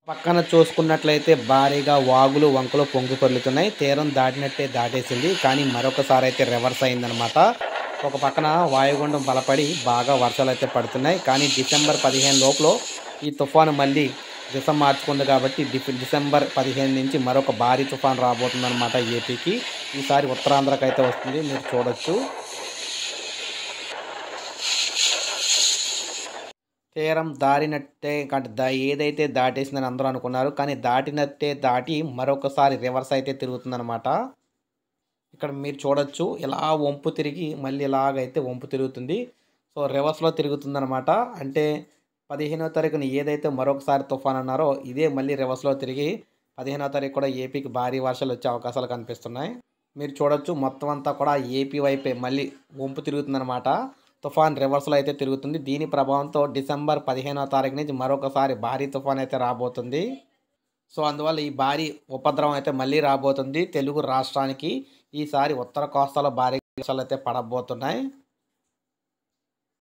పక్కన చూసుకున్నట్లయితే భారీగా వాగులు వంకలు పొంగి పొర్లుతున్నాయి తీరం దాటినట్టే దాటేసింది కానీ మరొకసారి అయితే రివర్స్ అయిందనమాట ఒక పక్కన వాయుగుండం బలపడి బాగా వర్షాలు అయితే పడుతున్నాయి కానీ డిసెంబర్ పదిహేను లోపల ఈ తుఫాను మళ్ళీ దిశ మార్చుకుంది కాబట్టి డిఫ్- డిసెంబర్ పదిహేను నుంచి మరొక భారీ తుఫాన్ రాబోతుందన్నమాట ఏపీకి ఈసారి ఉత్తరాంధ్రకి అయితే వస్తుంది మీరు చూడొచ్చు తీరం దారినట్టే అంటే దా ఏదైతే దాటేసిందని అందరూ అనుకున్నారు కానీ దాటినట్టే దాటి మరొకసారి రివర్స్ అయితే తిరుగుతుందన్నమాట ఇక్కడ మీరు చూడొచ్చు ఇలా వంపు తిరిగి మళ్ళీ ఇలాగైతే వంపు తిరుగుతుంది సో రివర్స్లో తిరుగుతుందన్నమాట అంటే పదిహేనో తారీఖున ఏదైతే మరొకసారి తుఫాన్ అన్నారో ఇదే మళ్ళీ రివర్స్లో తిరిగి పదిహేనో తారీఖు కూడా ఏపీకి భారీ వర్షాలు వచ్చే అవకాశాలు కనిపిస్తున్నాయి మీరు చూడొచ్చు మొత్తం అంతా కూడా ఏపీ వైపే మళ్ళీ వంపు తిరుగుతుందన్నమాట తుఫాన్ రివర్స్లో అయితే తిరుగుతుంది దీని ప్రభావంతో డిసెంబర్ పదిహేనో తారీఖు నుంచి మరొకసారి భారీ తుఫాన్ అయితే రాబోతుంది సో అందువల్ల ఈ భారీ ఉపద్రవం అయితే మళ్ళీ రాబోతుంది తెలుగు రాష్ట్రానికి ఈసారి ఉత్తర కోస్తాలో భారీ వర్షాలు అయితే పడబోతున్నాయి